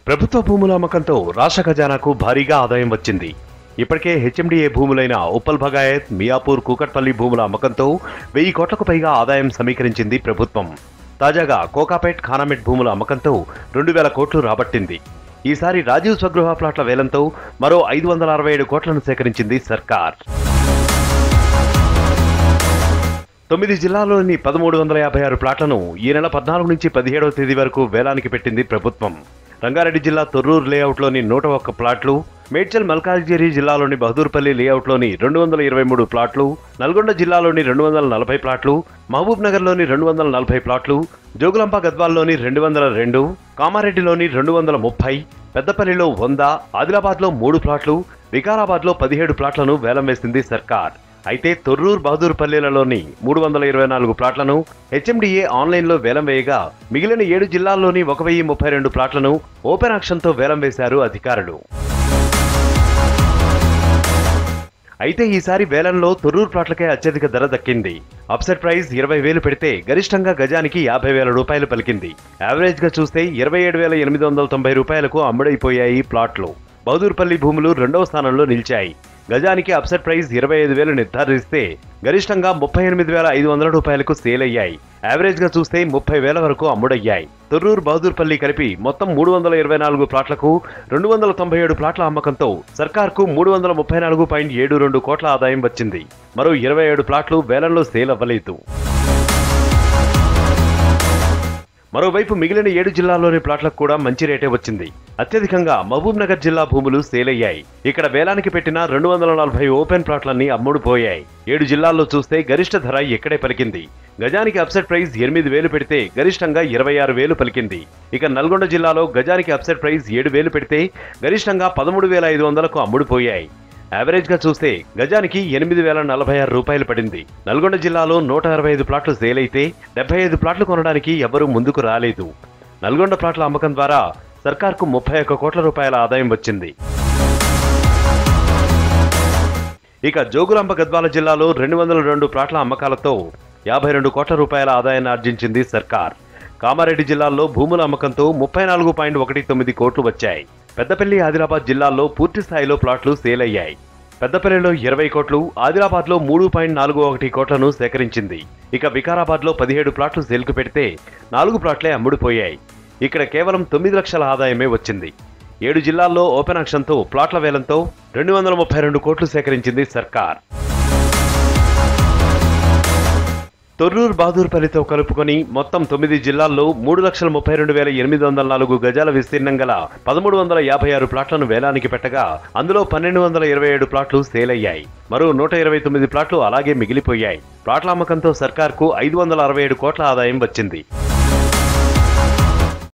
ప్రభుత్వ భూముల అమ్మకంతో రాష్ట్ర ఖజానాకు భారీగా ఆదాయం వచ్చింది ఇప్పటికే హెచ్ఎండిఏ భూములైన ఉప్పల్ భగాయత్ మియాపూర్ కూకట్పల్లి భూముల అమ్మకంతో వెయ్యి కోట్లకు పైగా ఆదాయం సమీకరించింది ప్రభుత్వం తాజాగా కోకాపేట్ ఖానామెట్ భూముల అమ్మకంతో రెండు వేల కోట్లు రాబట్టింది ఈసారి రాజీవ్ స్వగృహ ప్లాట్ల వేలంతో మరో ఐదు వందల అరవై ఏడు కోట్లను సేకరించింది సర్కార్ తొమ్మిది జిల్లాల్లోని పదమూడు వందల యాభై ఆరు ప్లాట్లను ఈ నెల పద్నాలుగు నుంచి పదిహేడవ తేదీ వరకు వేలానికి పెట్టింది ప్రభుత్వం రంగారెడ్డి జిల్లా తొర్రూరు లేఅవుట్లోని నూట ఒక్క ప్లాట్లు మేడ్చల్ మల్కాజ్గిరి జిల్లాలోని బహదూర్పల్లి లేఅవుట్లోని రెండు వందల ఇరవై మూడు ప్లాట్లు నల్గొండ జిల్లాలోని రెండు వందల నలభై ప్లాట్లు మహబూబ్ నగర్లోని రెండు వందల నలభై ప్లాట్లు జోగులాంబ గద్వాల్లోని రెండు వందల రెండు కామారెడ్డిలోని రెండు వందల ముప్పై పెద్దపల్లిలో వంద ఆదిలాబాద్లో మూడు ప్లాట్లు వికారాబాద్లో పదిహేడు ప్లాట్లను వేలం వేసింది సర్కార్ అయితే తొర్రూర్ బహదూర్పల్లిలలోని మూడు వందల ఇరవై నాలుగు ప్లాట్లను హెచ్ఎండిఏ ఆన్లైన్లో వేలం వేయగా మిగిలిన ఏడు జిల్లాల్లోని ఒక వెయ్యి ముప్పై రెండు ప్లాట్లను ఓపెన్ ఆక్షన్తో వేలం వేశారు అధికారులు అయితే ఈసారి వేలంలో తొర్రూరు ప్లాట్లకే అత్యధిక ధర దక్కింది అప్సెట్ ప్రైస్ ఇరవై వేలు పెడితే గరిష్టంగా గజానికి యాభై వేల రూపాయలు పలికింది యావరేజ్ గా చూస్తే ఇరవై ఏడు వేల ఎనిమిది వందల తొంభై రూపాయలకు అమ్ముడైపోయాయి ప్లాట్లు బహదూర్పల్లి భూములు రెండవ స్థానంలో నిలిచాయి గజానికి అప్సెట్ ప్రైస్ ఇరవై ఐదు వేలు నిర్ధారిస్తే గరిష్టంగా ముప్పై ఎనిమిది వేల ఐదు వందల రూపాయలకు సేల్ అయ్యాయి యావరేజ్ గా చూస్తే ముప్పై వేల వరకు అమ్ముడయ్యాయి తొర్రూరు బహదూర్పల్లి కలిపి మొత్తం మూడు వందల ఇరవై నాలుగు ప్లాట్లకు రెండు వందల తొంభై ఏడు ప్లాట్ల అమ్మకంతో సర్కార్కు మూడు వందల ముప్పై నాలుగు పాయింట్ ఏడు రెండు కోట్ల ఆదాయం వచ్చింది మరో ఇరవై ఏడు ప్లాట్లు వేలంలో సేల్ అవ్వలేదు మరోవైపు మిగిలిన ఏడు జిల్లాల్లోని ప్లాట్లకు కూడా మంచి రేటే వచ్చింది అత్యధికంగా మహబూబ్ నగర్ జిల్లా భూములు సేల్ అయ్యాయి ఇక్కడ వేలానికి పెట్టిన రెండు వందల నలభై ఓపెన్ ప్లాట్లన్నీ అమ్ముడుపోయాయి ఏడు జిల్లాల్లో చూస్తే గరిష్ట ధర ఇక్కడే పలికింది గజానికి అప్సెట్ ప్రైస్ ఎనిమిది వేలు పెడితే గరిష్టంగా ఇరవై ఆరు వేలు పలికింది ఇక నల్గొండ జిల్లాలో గజానికి అప్సెట్ ప్రైస్ ఏడు వేలు పెడితే గరిష్టంగా పదమూడు వేల ఐదు వందలకు అమ్ముడుపోయాయి యావరేజ్ గా చూస్తే గజానికి ఎనిమిది వేల నలభై ఆరు రూపాయలు పడింది నల్గొండ జిల్లాలో నూట అరవై ఐదు ప్లాట్లు సేల్ అయితే డెబ్బై ఐదు ప్లాట్లు కొనడానికి ఎవరూ ముందుకు రాలేదు నల్గొండ ప్లాట్ల అమ్మకం ద్వారా సర్కార్కు ముప్పై ఒక్క కోట్ల రూపాయల ఆదాయం వచ్చింది ఇక జోగులాంబ గద్వాల జిల్లాలో రెండు వందల రెండు ప్లాట్ల అమ్మకాలతో యాభై రెండు కోట్ల రూపాయల ఆదాయాన్ని ఆర్జించింది సర్కార్ కామారెడ్డి జిల్లాలో భూముల అమ్మకంతో ముప్పై నాలుగు పాయింట్ ఒకటి తొమ్మిది కోట్లు వచ్చాయి పెద్దపల్లి ఆదిలాబాద్ జిల్లాల్లో పూర్తి స్థాయిలో ప్లాట్లు సేల్ అయ్యాయి పెద్దపల్లిలో ఇరవై కోట్లు ఆదిలాబాద్లో మూడు పాయింట్ నాలుగు ఒకటి కోట్లను సేకరించింది ఇక వికారాబాద్లో పదిహేడు ప్లాట్లు సేల్కు పెడితే నాలుగు ప్లాట్లే అమ్ముడుపోయాయి ఇక్కడ కేవలం తొమ్మిది లక్షల ఆదాయమే వచ్చింది ఏడు జిల్లాల్లో ఓపెన్ ఆక్షన్తో ప్లాట్ల వేలంతో రెండు వందల ముప్పై రెండు కోట్లు సేకరించింది సర్కార్ తొర్రూరు బహదూర్పల్లితో కలుపుకొని మొత్తం తొమ్మిది జిల్లాల్లో మూడు లక్షల ముప్పై రెండు వేల ఎనిమిది వందల నాలుగు గజాల విస్తీర్ణం గల పదమూడు వందల యాభై ఆరు ప్లాట్లను వేలానికి పెట్టగా అందులో పన్నెండు వందల ఇరవై ఏడు ప్లాట్లు సేల్ అయ్యాయి మరో నూట ఇరవై తొమ్మిది ప్లాట్లు అలాగే మిగిలిపోయాయి ప్లాట్ల అమ్మకంతో సర్కార్కు ఐదు వందల అరవై ఏడు కోట్ల ఆదాయం వచ్చింది